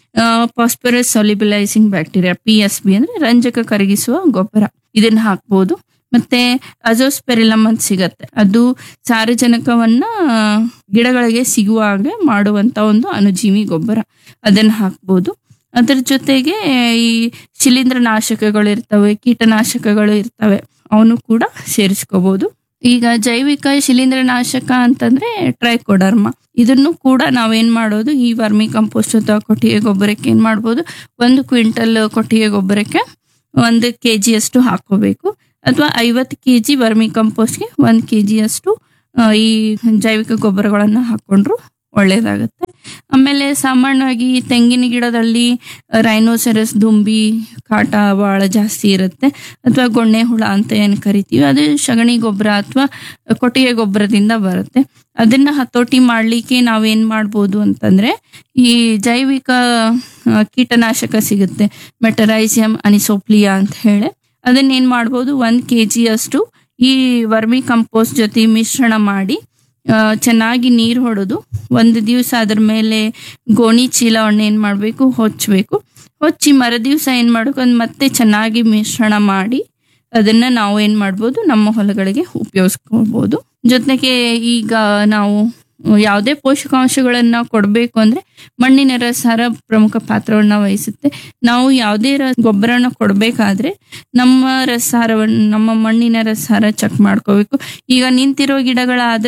phosphorus solubilising bacteria P S B ಅಂದ್ರೆ ರಂಜಕ ಕರಗಿಸುವ ಗೊಬ್ಬರ ಇದನ್ನ ಹಾಕ್ಬೋದು ಮತ್ತೆ ಅಜೋಸ್ಪೆರಿಲಮ್ ಅಂತ ಸಿಗತ್ತೆ ಅದು ಸಾರಜನಕವನ್ನ ಆ, ಗಿಡಗಳಿಗೆ ಸಿಗುವ ಹಾಗೆ ಮಾಡುವಂತ ಒಂದು ಅನುಜೀವಿ ಗೊಬ್ಬರ ಅದನ್ನ ಹಾಕ್ಬೋದು ಅದ್ರ ಜೊತೆಗೆ ಈ ಶಿಲೀಂಧ್ರ ನಾಶಕಗಳು ಇರ್ತವೆ ಕೀಟನಾಶಕಗಳು ಇರ್ತವೆ ಅವನು ಕೂಡ ಸೇರಿಸ್ಕೋಬಹುದು ಈಗ ಜೈವಿಕ ಶಿಲೀಂಧ್ರ ನಾಶಕ ಅಂತಂದ್ರೆ ಟ್ರೈಕೋಡರ್ಮ ಇದನ್ನು ಕೂಡ ನಾವೇನ್ ಮಾಡೋದು ಈ ವರ್ಮಿ ಕಂಪೋಸ್ಟ್ ಅಥವಾ ಕೊಟ್ಟಿಗೆ ಗೊಬ್ಬರಕ್ಕೆ ಏನ್ ಮಾಡ್ಬೋದು ಒಂದು ಕ್ವಿಂಟಲ್ ಕೊಟ್ಟಿಗೆ ಗೊಬ್ಬರಕ್ಕೆ ಒಂದು ಕೆ ಅಷ್ಟು ಹಾಕೋಬೇಕು ಅಥವಾ ಐವತ್ತು ಕೆ ಜಿ ವರ್ಮಿ ಕಂಪೋಸ್ಟ್ಗೆ ಒಂದು ಕೆ ಅಷ್ಟು ಆ, ಈ ಜೈವಿಕ ಗೊಬ್ಬರಗಳನ್ನ ಹಾಕೊಂಡ್ರು ಒಳ್ಳೇದಾಗತ್ತೆ ಆಮೇಲೆ ಸಾಮಾನ್ಯವಾಗಿ ತೆಂಗಿನ ಗಿಡದಲ್ಲಿ ರೈನೋಸೆರಸ್ ದುಂಬಿ ಕಾಟ ಬಹಳ ಜಾಸ್ತಿ ಇರುತ್ತೆ ಅಥವಾ ಗೊಣ್ಣೆ ಹುಳ ಅಂತ ಏನು ಕರಿತೀವಿ ಅದು ಸಗಣಿ ಗೊಬ್ಬರ ಅಥವಾ ಕೊಟ್ಟಿಗೆ ಗೊಬ್ಬರದಿಂದ ಬರುತ್ತೆ ಅದನ್ನ ಹತೋಟಿ ಮಾಡ್ಲಿಕ್ಕೆ ನಾವೇನ್ ಮಾಡ್ಬೋದು ಅಂತಂದ್ರೆ ಈ ಜೈವಿಕ ಆ, ಕೀಟನಾಶಕ ಸಿಗುತ್ತೆ ಮೆಟರೈಸಿಯಂ ಅನಿಸೋಪ್ಲಿಯಾ ಅಂತ ಹೇಳಿ ಅದನ್ನ ಏನ್ ಮಾಡ್ಬೋದು ಒಂದ್ ಕೆ ಅಷ್ಟು ಈ ವರ್ಮಿ ಕಂಪೋಸ್ಟ್ ಜೊತೆ ಮಿಶ್ರಣ ಮಾಡಿ ಆ, ಚೆನ್ನಾಗಿ ನೀರು ಹೊಡೆದು ಒಂದು ದಿವಸ ಅದ್ರ ಮೇಲೆ ಗೋಣಿ ಚೀಲವನ್ನ ಏನ್ ಮಾಡ್ಬೇಕು ಹೊಚ್ಚಬೇಕು ಹೊಚ್ಚಿ ಮರ ದಿವಸ ಏನ್ ಮಾಡ್ಬೇಕು ಅದ್ ಮತ್ತೆ ಚೆನ್ನಾಗಿ ಮಿಶ್ರಣ ಮಾಡಿ ಅದನ್ನ ನಾವು ಏನ್ ಮಾಡ್ಬೋದು ನಮ್ಮ ಹೊಲಗಳಿಗೆ ಉಪಯೋಗಿಸ್ಕೊಳ್ಬೋದು ಜೊತೆಗೆ ಈಗ ನಾವು ಯಾವುದೇ ಪೋಷಕಾಂಶಗಳನ್ನ ಕೊಡಬೇಕು ಅಂದ್ರೆ ಮಣ್ಣಿನ ರಸಾರ ಪ್ರಮುಖ ಪಾತ್ರವನ್ನ ವಹಿಸುತ್ತೆ ನಾವು ಯಾವುದೇ ರ ಗೊಬ್ಬರನ ಕೊಡಬೇಕಾದ್ರೆ ನಮ್ಮ ರಸಾರವನ್ನು ನಮ್ಮ ಮಣ್ಣಿನ ರಸಾರ ಚೆಕ್ ಮಾಡ್ಕೋಬೇಕು ಈಗ ನಿಂತಿರೋ ಗಿಡಗಳಾದ್ರೆ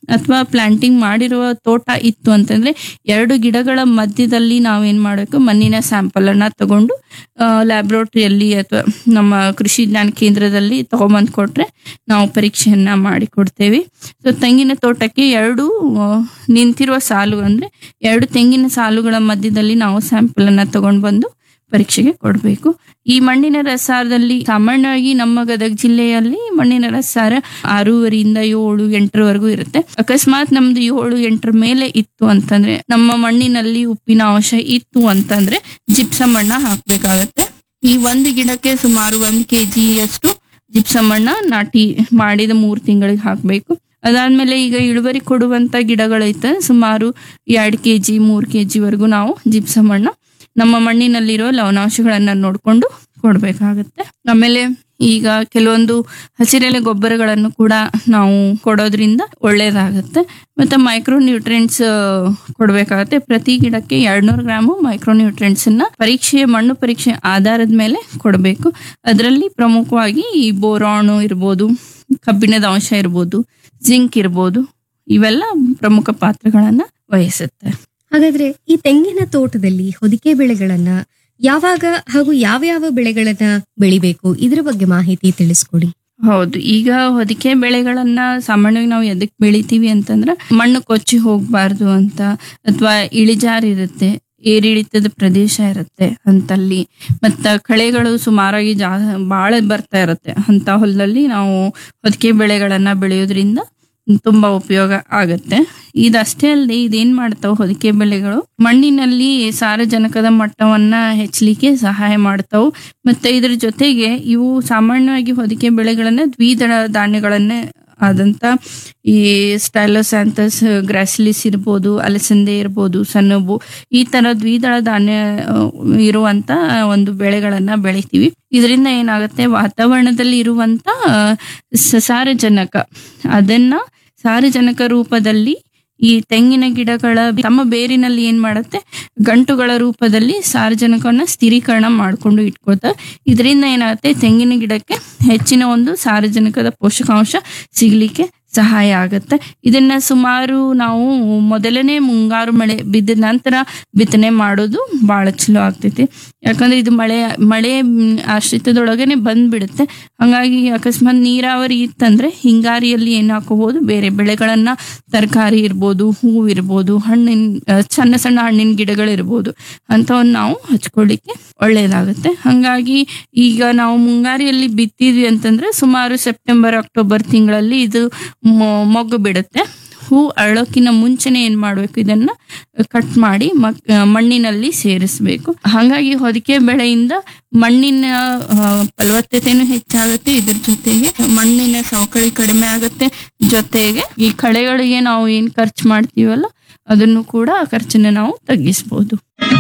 ಅಥವಾ ಪ್ಲಾಂಟಿಂಗ್ ಮಾಡಿರುವ ತೋಟ ಇತ್ತು ಅಂತಂದ್ರೆ ಎರಡು ಗಿಡಗಳ ಮಧ್ಯದಲ್ಲಿ ನಾವೇನ್ ಮಾಡಬೇಕು ಮಣ್ಣಿನ ಸ್ಯಾಂಪಲ್ ಅನ್ನ ತಗೊಂಡು ಲ್ಯಾಬ್ರೋಟರಿಯಲ್ಲಿ ಅಥವಾ ನಮ್ಮ ಕೃಷಿ ವಿಜ್ಞಾನ ಕೇಂದ್ರದಲ್ಲಿ ತಗೊಂಬಂದ್ ಕೊಟ್ರೆ ನಾವು ಪರೀಕ್ಷೆಯನ್ನ ಮಾಡಿ ಕೊಡ್ತೇವೆ ಸೊ ತೆಂಗಿನ ತೋಟಕ್ಕೆ ಎರಡು ಆ, ನಿಂತಿರುವ ಸಾಲು ಅಂದ್ರೆ ಎರಡು ತೆಂಗಿನ ಸಾಲುಗಳ ಮಧ್ಯದಲ್ಲಿ ನಾವು ಸ್ಯಾಂಪಲ್ ಅನ್ನ ತಗೊಂಡು ಬಂದು ಪರೀಕ್ಷೆಗೆ ಕೊಡಬೇಕು ಈ ಮಣ್ಣಿನ ರಸಾರದಲ್ಲಿ ಸಾಮಾನ್ಯವಾಗಿ ನಮ್ಮ ಗದಗ ಜಿಲ್ಲೆಯಲ್ಲಿ ಮಣ್ಣಿನ ರಸಾರ ಆರೂವರೆಯಿಂದ ಏಳು ಎಂಟರವರೆಗೂ ಇರುತ್ತೆ ಅಕಸ್ಮಾತ್ ನಮ್ದು ಏಳು ಎಂಟರ ಮೇಲೆ ಇತ್ತು ಅಂತಂದ್ರೆ ನಮ್ಮ ಮಣ್ಣಿನಲ್ಲಿ ಉಪ್ಪಿನ ಅಂಶ ಇತ್ತು ಅಂತಂದ್ರೆ ಜಿಪ್ಸಮ್ ಮಣ್ಣ ಹಾಕ್ಬೇಕಾಗತ್ತೆ ಈ ಒಂದು ಗಿಡಕ್ಕೆ ಸುಮಾರು ಒಂದ್ ಕೆಜಿ ಅಷ್ಟು ಜಿಪ್ಸಮ್ ಮಣ್ಣ ನಾಟಿ ಮಾಡಿದ ಮೂರ್ ತಿಂಗಳಿಗೆ ಹಾಕ್ಬೇಕು ಅದಾದ್ಮೇಲೆ ಈಗ ಇಳುವರಿ ಕೊಡುವಂತ ಗಿಡಗಳೈತೆ ಸುಮಾರು ಎರಡ್ ಕೆಜಿ ಮೂರ್ ಕೆಜಿ ವರೆಗೂ ನಾವು ಜಿಪ್ಸಮ್ ಮಣ್ಣ ನಮ್ಮ ಮಣ್ಣಿನಲ್ಲಿರೋ ಲವಣಾಂಶಗಳನ್ನ ನೋಡ್ಕೊಂಡು ಕೊಡ್ಬೇಕಾಗತ್ತೆ ಆಮೇಲೆ ಈಗ ಕೆಲವೊಂದು ಹಸಿರೆಲೆ ಗೊಬ್ಬರಗಳನ್ನು ಕೂಡ ನಾವು ಕೊಡೋದ್ರಿಂದ ಒಳ್ಳೇದಾಗತ್ತೆ ಮತ್ತೆ ಮೈಕ್ರೋ ನ್ಯೂಟ್ರಿಯೆಂಟ್ಸ್ ಕೊಡ್ಬೇಕಾಗತ್ತೆ ಪ್ರತಿ ಗಿಡಕ್ಕೆ ಎರಡ್ನೂರು ಗ್ರಾಮು ಮೈಕ್ರೋ ನ್ಯೂಟ್ರಿಯೆಂಟ್ಸ್ ಅನ್ನ ಪರೀಕ್ಷೆ ಮಣ್ಣು ಪರೀಕ್ಷೆ ಆಧಾರದ ಮೇಲೆ ಕೊಡಬೇಕು ಅದರಲ್ಲಿ ಪ್ರಮುಖವಾಗಿ ಈ ಬೋರಾಣು ಇರ್ಬೋದು ಕಬ್ಬಿಣದ ಅಂಶ ಇರ್ಬೋದು ಜಿಂಕ್ ಇರ್ಬೋದು ಇವೆಲ್ಲ ಪ್ರಮುಖ ಪಾತ್ರಗಳನ್ನ ವಹಿಸುತ್ತೆ ಹಾಗಾದ್ರೆ ಈ ತೆಂಗಿನ ತೋಟದಲ್ಲಿ ಹೊದಿಕೆ ಬೆಳೆಗಳನ್ನ ಯಾವಾಗ ಹಾಗೂ ಯಾವ್ಯಾವ ಬೆಳೆಗಳನ್ನ ಬೆಳಿಬೇಕು ಇದ್ರ ಬಗ್ಗೆ ಮಾಹಿತಿ ತಿಳಿಸ್ಕೊಡಿ ಹೌದು ಈಗ ಹೊದಿಕೆ ಬೆಳೆಗಳನ್ನ ಸಾಮಾನ್ಯವಾಗಿ ನಾವು ಎದಕ್ ಬೆಳಿತೀವಿ ಅಂತಂದ್ರ ಮಣ್ಣು ಕೊಚ್ಚಿ ಹೋಗ್ಬಾರ್ದು ಅಂತ ಅಥವಾ ಇಳಿಜಾರ್ ಇರುತ್ತೆ ಏರಿಳಿತದ ಪ್ರದೇಶ ಇರುತ್ತೆ ಅಂತಲ್ಲಿ ಮತ್ತ ಕಳೆಗಳು ಸುಮಾರಾಗಿ ಜಾ ಬಾಳ ಬರ್ತಾ ಇರುತ್ತೆ ಅಂತ ಹೊಲದಲ್ಲಿ ನಾವು ಹೊದಿಕೆ ಬೆಳೆಗಳನ್ನ ಬೆಳೆಯೋದ್ರಿಂದ ತುಂಬಾ ಉಪಯೋಗ ಆಗತ್ತೆ ಇದಷ್ಟೇ ಅಲ್ಲದೆ ಇದೇನ್ ಮಾಡ್ತಾವ ಹೊದಿಕೆ ಬೆಳೆಗಳು ಮಣ್ಣಿನಲ್ಲಿ ಸಾರಜನಕದ ಮಟ್ಟವನ್ನ ಹೆಚ್ಚಲಿಕ್ಕೆ ಸಹಾಯ ಮಾಡ್ತಾವು ಮತ್ತೆ ಇದ್ರ ಜೊತೆಗೆ ಇವು ಸಾಮಾನ್ಯವಾಗಿ ಹೊದಿಕೆ ಬೆಳೆಗಳನ್ನ ದ್ವಿದಳ ಧಾನ್ಯಗಳನ್ನ ಆದಂತ ಈ ಸ್ಟೈಲೋಸ್ಯಾಂಥಸ್ ಗ್ರಾಸಿಲಿಸ್ ಇರ್ಬೋದು ಅಲಸಂದೆ ಇರ್ಬೋದು ಸನ್ನಬು ಈ ತರ ದ್ವಿದಳ ಧಾನ್ಯ ಆ, ಇರುವಂತ ಒಂದು ಬೆಳೆಗಳನ್ನ ಬೆಳಿತೀವಿ ಇದರಿಂದ ಏನಾಗುತ್ತೆ ವಾತಾವರಣದಲ್ಲಿ ಇರುವಂತ ಆ, ಸ- ಸಾರಜನಕ ಅದನ್ನ ಸಾರಜನಕ ರೂಪದಲ್ಲಿ ಈ ತೆಂಗಿನ ಗಿಡಗಳ ತಮ್ಮ ಬೇರಿನಲ್ಲಿ ಏನ್ ಮಾಡುತ್ತೆ ಗಂಟುಗಳ ರೂಪದಲ್ಲಿ ಸಾರಜನಕವನ್ನ ಸ್ಥಿರೀಕರಣ ಮಾಡ್ಕೊಂಡು ಇಟ್ಕೋತ ಇದರಿಂದ ಏನಾಗುತ್ತೆ ತೆಂಗಿನ ಗಿಡಕ್ಕೆ ಹೆಚ್ಚಿನ ಒಂದು ಸಾರಜನಕದ ಪೋಷಕಾಂಶ ಸಿಗ್ಲಿಕ್ಕೆ ಸಹಾಯ ಆಗತ್ತೆ ಇದನ್ನ ಸುಮಾರು ನಾವು ಮೊದಲನೇ ಮುಂಗಾರು ಮಳೆ ಬಿದ್ದ ನಂತರ ಬಿತ್ತನೆ ಮಾಡೋದು ಬಹಳ ಚಲೋ ಆಗ್ತೈತಿ ಯಾಕಂದ್ರೆ ಇದು ಮಳೆ ಮಳೆ ಮ್, ಆಶ್ರಿತದೊಳಗನೆ ಬಂದ್ಬಿಡುತ್ತೆ ಹಂಗಾಗಿ ಅಕಸ್ಮಾತ್ ನೀರಾವರಿ ಇತ್ತಂದ್ರೆ ಹಿಂಗಾರಿಯಲ್ಲಿ ಏನ್ ಹಾಕೋಬಹುದು ಬೇರೆ ಬೆಳೆಗಳನ್ನ ತರಕಾರಿ ಇರ್ಬೋದು ಹೂವು ಇರ್ಬೋದು ಹಣ್ಣಿನ ಆ, ಸಣ್ಣ ಸಣ್ಣ ಹಣ್ಣಿನ ಗಿಡಗಳಿರ್ಬೋದು ಅಂಥವನ್ನ ನಾವು ಹಚ್ಕೊಳ್ಳಿಕ್ಕೆ ಒಳ್ಳೇದಾಗುತ್ತೆ ಹಂಗಾಗಿ ಈಗ ನಾವು ಮುಂಗಾರಿಯಲ್ಲಿ ಬಿತ್ತಿದ್ವಿ ಅಂತಂದ್ರೆ ಸುಮಾರು ಸೆಪ್ಟೆಂಬರ್ ಅಕ್ಟೋಬರ್ ತಿಂಗಳಲ್ಲಿ ಇದು ಮೊ- ಮೊಗ್ಗು ಬಿಡುತ್ತೆ ಹೂ ಅರಳೋಕಿನ ಮುಂಚೆನೆ ಏನ್ ಮಾಡ್ಬೇಕು ಇದನ್ನ ಕಟ್ ಮಾಡಿ ಮಕ್- ಆ, ಮಣ್ಣಿನಲ್ಲಿ ಸೇರಿಸ್ಬೇಕು ಹಾಗಾಗಿ ಹೊದಿಕೆ ಬೆಳೆಯಿಂದ ಮಣ್ಣಿನ ಆ, ಫಲವತ್ತತೆನೂ ಹೆಚ್ಚಾಗುತ್ತೆ ಇದ್ರ ಜೊತೆಗೆ ಮಣ್ಣಿನ ಸವಕಳಿ ಕಡಿಮೆ ಆಗುತ್ತೆ ಜೊತೆಗೆ ಈ ಕಳೆಗಳಿಗೆ ನಾವು ಏನ್ ಖರ್ಚು ಮಾಡ್ತೀವಲ್ಲ ಅದನ್ನು ಕೂಡ ಆ ಖರ್ಚನ್ನ ನಾವು ತಗ್ಗಿಸ್ಬೋದು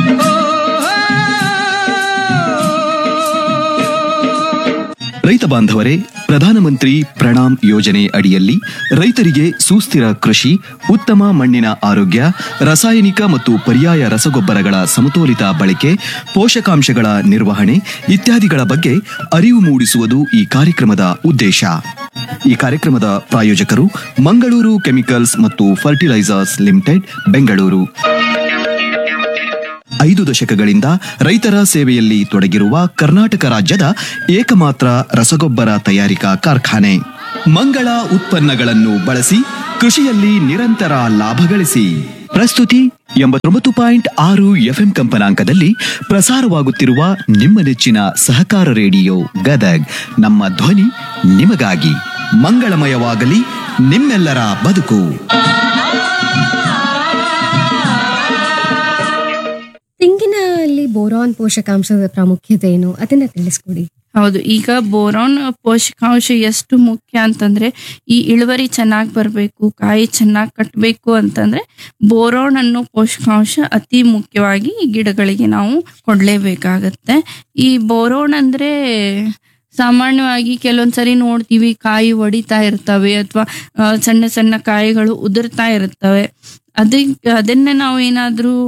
ರೈತ ಬಾಂಧವರೇ ಪ್ರಧಾನಮಂತ್ರಿ ಪ್ರಣಾಮ್ ಯೋಜನೆ ಅಡಿಯಲ್ಲಿ ರೈತರಿಗೆ ಸುಸ್ಥಿರ ಕೃಷಿ ಉತ್ತಮ ಮಣ್ಣಿನ ಆರೋಗ್ಯ ರಾಸಾಯನಿಕ ಮತ್ತು ಪರ್ಯಾಯ ರಸಗೊಬ್ಬರಗಳ ಸಮತೋಲಿತ ಬಳಕೆ ಪೋಷಕಾಂಶಗಳ ನಿರ್ವಹಣೆ ಇತ್ಯಾದಿಗಳ ಬಗ್ಗೆ ಅರಿವು ಮೂಡಿಸುವುದು ಈ ಕಾರ್ಯಕ್ರಮದ ಉದ್ದೇಶ ಈ ಕಾರ್ಯಕ್ರಮದ ಪ್ರಾಯೋಜಕರು ಮಂಗಳೂರು ಕೆಮಿಕಲ್ಸ್ ಮತ್ತು ಫರ್ಟಿಲೈಸರ್ಸ್ ಲಿಮಿಟೆಡ್ ಬೆಂಗಳೂರು ಐದು ದಶಕಗಳಿಂದ ರೈತರ ಸೇವೆಯಲ್ಲಿ ತೊಡಗಿರುವ ಕರ್ನಾಟಕ ರಾಜ್ಯದ ಏಕಮಾತ್ರ ರಸಗೊಬ್ಬರ ತಯಾರಿಕಾ ಕಾರ್ಖಾನೆ ಮಂಗಳ ಉತ್ಪನ್ನಗಳನ್ನು ಬಳಸಿ ಕೃಷಿಯಲ್ಲಿ ನಿರಂತರ ಲಾಭ ಗಳಿಸಿ ಪ್ರಸ್ತುತಿ ಎಂಬತ್ತೊಂಬತ್ತು ಪಾಯಿಂಟ್ ಆರು ಎಫ್ಎಂ ಕಂಪನಾಂಕದಲ್ಲಿ ಪ್ರಸಾರವಾಗುತ್ತಿರುವ ನಿಮ್ಮ ನೆಚ್ಚಿನ ಸಹಕಾರ ರೇಡಿಯೋ ಗದಗ್ ನಮ್ಮ ಧ್ವನಿ ನಿಮಗಾಗಿ ಮಂಗಳಮಯವಾಗಲಿ ನಿಮ್ಮೆಲ್ಲರ ಬದುಕು ತೆಂಗಿನಲ್ಲಿ ಬೋರಾನ್ ಪೋಷಕಾಂಶದ ಪ್ರಾಮುಖ್ಯತೆ ಏನು ಅದನ್ನ ತಿಳಿಸ್ಕೊಡಿ ಹೌದು ಈಗ ಬೋರಾನ್ ಪೋಷಕಾಂಶ ಎಷ್ಟು ಮುಖ್ಯ ಅಂತಂದ್ರೆ ಈ ಇಳುವರಿ ಚೆನ್ನಾಗಿ ಬರಬೇಕು ಕಾಯಿ ಚೆನ್ನಾಗಿ ಕಟ್ಟಬೇಕು ಅಂತಂದ್ರೆ ಬೋರಾನ್ ಅನ್ನೋ ಪೋಷಕಾಂಶ ಅತಿ ಮುಖ್ಯವಾಗಿ ಈ ಗಿಡಗಳಿಗೆ ನಾವು ಕೊಡ್ಲೇಬೇಕಾಗತ್ತೆ ಈ ಬೋರೋನ್ ಅಂದ್ರೆ ಸಾಮಾನ್ಯವಾಗಿ ಕೆಲವೊಂದ್ಸರಿ ನೋಡ್ತೀವಿ ಕಾಯಿ ಒಡಿತಾ ಇರ್ತವೆ ಅಥವಾ ಸಣ್ಣ ಸಣ್ಣ ಕಾಯಿಗಳು ಉದುರ್ತಾ ಇರ್ತವೆ ಅದಕ್ಕೆ ಅದನ್ನ ನಾವು ಏನಾದ್ರೂ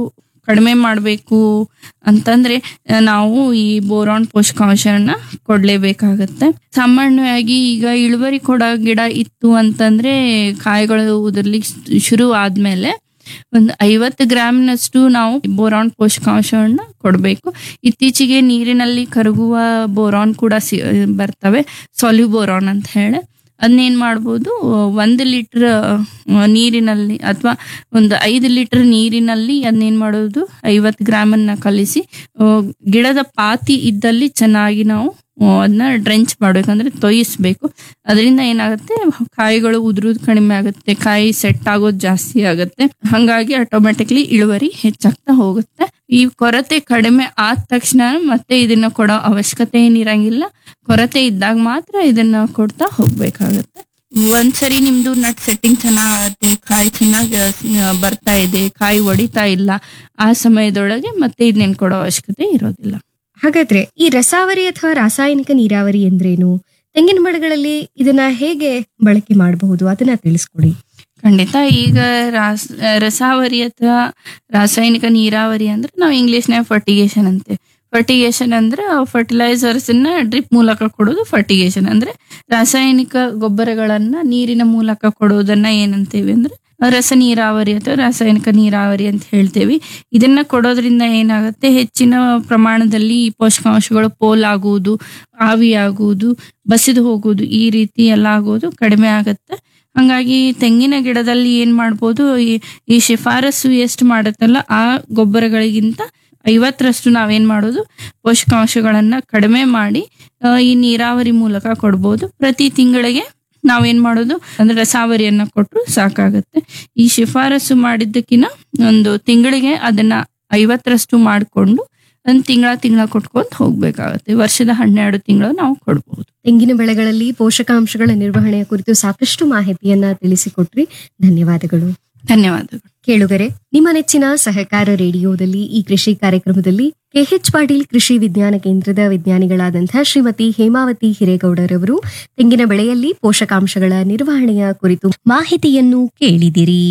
ಕಡಿಮೆ ಮಾಡಬೇಕು ಅಂತಂದ್ರೆ ಆ, ನಾವು ಈ ಬೋರಾನ್ ಪೋಷಕಾಂಶನ ಕೊಡ್ಲೇಬೇಕಾಗತ್ತೆ ಸಾಮಾನ್ಯವಾಗಿ ಈಗ ಇಳುವರಿ ಕೊಡೋ ಗಿಡ ಇತ್ತು ಅಂತಂದ್ರೆ ಕಾಯಿಗಳು ಉದುರ್ಲಿಕ್ಕೆ ಶುರು ಆದ್ಮೇಲೆ ಒಂದು ಐವತ್ತು ಗ್ರಾಮ್ನಷ್ಟು ನಾವು ಬೋರಾನ್ ಪೋಷಕಾಂಶವನ್ನ ಕೊಡಬೇಕು ಇತ್ತೀಚೆಗೆ ನೀರಿನಲ್ಲಿ ಕರಗುವ ಬೋರಾನ್ ಕೂಡ ಸಿ ಬರ್ತವೆ ಸಾಲ್ಯು ಬೋರಾನ್ ಅಂತ ಹೇಳಿ ಅದನ್ನೇನು ಮಾಡ್ಬೋದು ಒಂದು ಲೀಟ್ರ್ ನೀರಿನಲ್ಲಿ ಅಥವಾ ಒಂದು ಐದು ಲೀಟರ್ ನೀರಿನಲ್ಲಿ ಅದನ್ನೇನು ಮಾಡೋದು ಐವತ್ತು ಗ್ರಾಮನ್ನ ಕಲಿಸಿ ಆ, ಗಿಡದ ಪಾತಿ ಇದ್ದಲ್ಲಿ ಚೆನ್ನಾಗಿ ನಾವು ಅದನ್ನ ಡ್ರೆಂಚ್ ಮಾಡ್ಬೇಕಂದ್ರೆ ತೊಯಿಸ್ಬೇಕು ಅದರಿಂದ ಏನಾಗುತ್ತೆ ಕಾಯಿಗಳು ಉದುರುದು ಕಡಿಮೆ ಆಗುತ್ತೆ ಕಾಯಿ ಸೆಟ್ ಆಗೋದು ಜಾಸ್ತಿ ಆಗುತ್ತೆ ಹಂಗಾಗಿ ಆಟೋಮೆಟಿಕ್ಲಿ ಇಳುವರಿ ಹೆಚ್ಚಾಗ್ತಾ ಹೋಗುತ್ತೆ ಈ ಕೊರತೆ ಕಡಿಮೆ ಆದ ತಕ್ಷಣ ಮತ್ತೆ ಇದನ್ನ ಕೊಡೋ ಅವಶ್ಯಕತೆ ಏನಿರಂಗಿಲ್ಲ ಕೊರತೆ ಇದ್ದಾಗ ಮಾತ್ರ ಇದನ್ನ ಕೊಡ್ತಾ ಹೋಗ್ಬೇಕಾಗತ್ತೆ ಒಂದ್ಸರಿ ನಿಮ್ದು ನಟ್ ಸೆಟ್ಟಿಂಗ್ ಚೆನ್ನಾಗತ್ತೆ ಕಾಯಿ ಚೆನ್ನಾಗಿ ಬರ್ತಾ ಇದೆ ಕಾಯಿ ಒಡಿತಾ ಇಲ್ಲ ಆ ಸಮಯದೊಳಗೆ ಮತ್ತೆ ಇದನ್ನೇನ್ ಕೊಡೋ ಅವಶ್ಯಕತೆ ಇರೋದಿಲ್ಲ ಹಾಗಾದ್ರೆ ಈ ರಸಾವರಿ ಅಥವಾ ರಾಸಾಯನಿಕ ನೀರಾವರಿ ಎಂದ್ರೇನು ತೆಂಗಿನ ಮರಗಳಲ್ಲಿ ಇದನ್ನ ಹೇಗೆ ಬಳಕೆ ಮಾಡಬಹುದು ಅದನ್ನ ತಿಳಿಸ್ಕೊಡಿ ಖಂಡಿತ ಈಗ ರಾಸ್ ರಸಾವರಿ ಅಥವಾ ರಾಸಾಯನಿಕ ನೀರಾವರಿ ಅಂದ್ರೆ ನಾವು ಇಂಗ್ಲಿಷ್ನ್ಯಾಗ ಫರ್ಟಿಗೇಷನ್ ಅಂತೆ ಫರ್ಟಿಗೇಷನ್ ಅಂದ್ರೆ ಫರ್ಟಿಲೈಸರ್ಸ್ ನ ಡ್ರಿಪ್ ಮೂಲಕ ಕೊಡೋದು ಫರ್ಟಿಗೇಷನ್ ಅಂದ್ರೆ ರಾಸಾಯನಿಕ ಗೊಬ್ಬರಗಳನ್ನ ನೀರಿನ ಮೂಲಕ ಕೊಡೋದನ್ನ ಏನಂತೇವೆ ಅಂದ್ರೆ ರಸ ನೀರಾವರಿ ಅಥವಾ ರಾಸಾಯನಿಕ ನೀರಾವರಿ ಅಂತ ಹೇಳ್ತೇವೆ ಇದನ್ನ ಕೊಡೋದ್ರಿಂದ ಏನಾಗುತ್ತೆ ಹೆಚ್ಚಿನ ಪ್ರಮಾಣದಲ್ಲಿ ಈ ಪೋಷಕಾಂಶಗಳು ಪೋಲಾಗುವುದು ಆವಿಯಾಗುವುದು ಬಸಿದು ಹೋಗುವುದು ಈ ರೀತಿ ಎಲ್ಲ ಆಗೋದು ಕಡಿಮೆ ಆಗುತ್ತೆ ಹಂಗಾಗಿ ತೆಂಗಿನ ಗಿಡದಲ್ಲಿ ಏನ್ ಮಾಡ್ಬೋದು ಈ- ಈ ಶಿಫಾರಸು ಎಷ್ಟು ಮಾಡುತ್ತಲ್ಲ ಆ ಗೊಬ್ಬರಗಳಿಗಿಂತ ಐವತ್ತರಷ್ಟು ನಾವೇನ್ ಮಾಡೋದು ಪೋಷಕಾಂಶಗಳನ್ನ ಕಡಿಮೆ ಮಾಡಿ ಆ, ಈ ನೀರಾವರಿ ಮೂಲಕ ಕೊಡ್ಬೋದು ಪ್ರತಿ ತಿಂಗಳಿಗೆ ನಾವೇನ್ ಮಾಡೋದು ಅಂದ್ರೆ ರಸಾವರಿಯನ್ನ ಕೊಟ್ಟರು ಸಾಕಾಗತ್ತೆ ಈ ಶಿಫಾರಸು ಮಾಡಿದ್ದಕ್ಕಿಂತ ಒಂದು ತಿಂಗಳಿಗೆ ಅದನ್ನ ಐವತ್ತರಷ್ಟು ಮಾಡಿಕೊಂಡು ಒಂದು ತಿಂಗಳ ತಿಂಗಳ ಕೊಟ್ಕೊಂತ ಹೋಗ್ಬೇಕಾಗತ್ತೆ ವರ್ಷದ ಹನ್ನೆರಡು ತಿಂಗಳು ನಾವು ಕೊಡ್ಬೋದು ತೆಂಗಿನ ಬೆಳೆಗಳಲ್ಲಿ ಪೋಷಕಾಂಶಗಳ ನಿರ್ವಹಣೆಯ ಕುರಿತು ಸಾಕಷ್ಟು ಮಾಹಿತಿಯನ್ನ ತಿಳಿಸಿಕೊಟ್ರಿ ಧನ್ಯವಾದಗಳು ಧನ್ಯವಾದಗಳು ಕೇಳುಗರೆ ನಿಮ್ಮ ನೆಚ್ಚಿನ ಸಹಕಾರ ರೇಡಿಯೋದಲ್ಲಿ ಈ ಕೃಷಿ ಕಾರ್ಯಕ್ರಮದಲ್ಲಿ ಕೆಎಚ್ ಪಾಟೀಲ್ ಕೃಷಿ ವಿಜ್ಞಾನ ಕೇಂದ್ರದ ವಿಜ್ಞಾನಿಗಳಾದಂತಹ ಶ್ರೀಮತಿ ಹೇಮಾವತಿ ಹಿರೇಗೌಡರವರು ತೆಂಗಿನ ಬೆಳೆಯಲ್ಲಿ ಪೋಷಕಾಂಶಗಳ ನಿರ್ವಹಣೆಯ ಕುರಿತು ಮಾಹಿತಿಯನ್ನು ಕೇಳಿದಿರಿ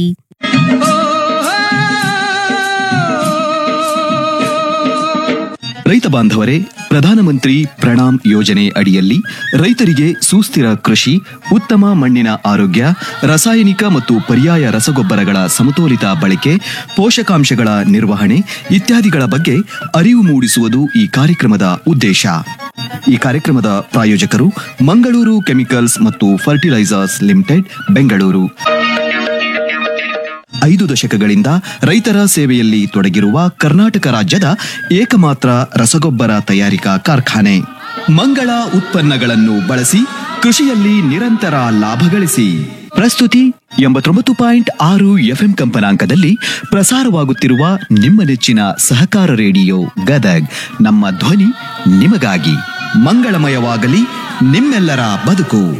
ರೈತ ಬಾಂಧವರೇ ಪ್ರಧಾನಮಂತ್ರಿ ಪ್ರಣಾಮ್ ಯೋಜನೆ ಅಡಿಯಲ್ಲಿ ರೈತರಿಗೆ ಸುಸ್ಥಿರ ಕೃಷಿ ಉತ್ತಮ ಮಣ್ಣಿನ ಆರೋಗ್ಯ ರಾಸಾಯನಿಕ ಮತ್ತು ಪರ್ಯಾಯ ರಸಗೊಬ್ಬರಗಳ ಸಮತೋಲಿತ ಬಳಕೆ ಪೋಷಕಾಂಶಗಳ ನಿರ್ವಹಣೆ ಇತ್ಯಾದಿಗಳ ಬಗ್ಗೆ ಅರಿವು ಮೂಡಿಸುವುದು ಈ ಕಾರ್ಯಕ್ರಮದ ಉದ್ದೇಶ ಈ ಕಾರ್ಯಕ್ರಮದ ಪ್ರಾಯೋಜಕರು ಮಂಗಳೂರು ಕೆಮಿಕಲ್ಸ್ ಮತ್ತು ಫರ್ಟಿಲೈಸರ್ಸ್ ಲಿಮಿಟೆಡ್ ಬೆಂಗಳೂರು ಐದು ದಶಕಗಳಿಂದ ರೈತರ ಸೇವೆಯಲ್ಲಿ ತೊಡಗಿರುವ ಕರ್ನಾಟಕ ರಾಜ್ಯದ ಏಕಮಾತ್ರ ರಸಗೊಬ್ಬರ ತಯಾರಿಕಾ ಕಾರ್ಖಾನೆ ಮಂಗಳ ಉತ್ಪನ್ನಗಳನ್ನು ಬಳಸಿ ಕೃಷಿಯಲ್ಲಿ ನಿರಂತರ ಲಾಭ ಗಳಿಸಿ ಪ್ರಸ್ತುತಿ ಎಂಬತ್ತೊಂಬತ್ತು ಪಾಯಿಂಟ್ ಆರು ಎಫ್ಎಂ ಕಂಪನಾಂಕದಲ್ಲಿ ಪ್ರಸಾರವಾಗುತ್ತಿರುವ ನಿಮ್ಮ ನೆಚ್ಚಿನ ಸಹಕಾರ ರೇಡಿಯೋ ಗದಗ್ ನಮ್ಮ ಧ್ವನಿ ನಿಮಗಾಗಿ ಮಂಗಳಮಯವಾಗಲಿ ನಿಮ್ಮೆಲ್ಲರ ಬದುಕು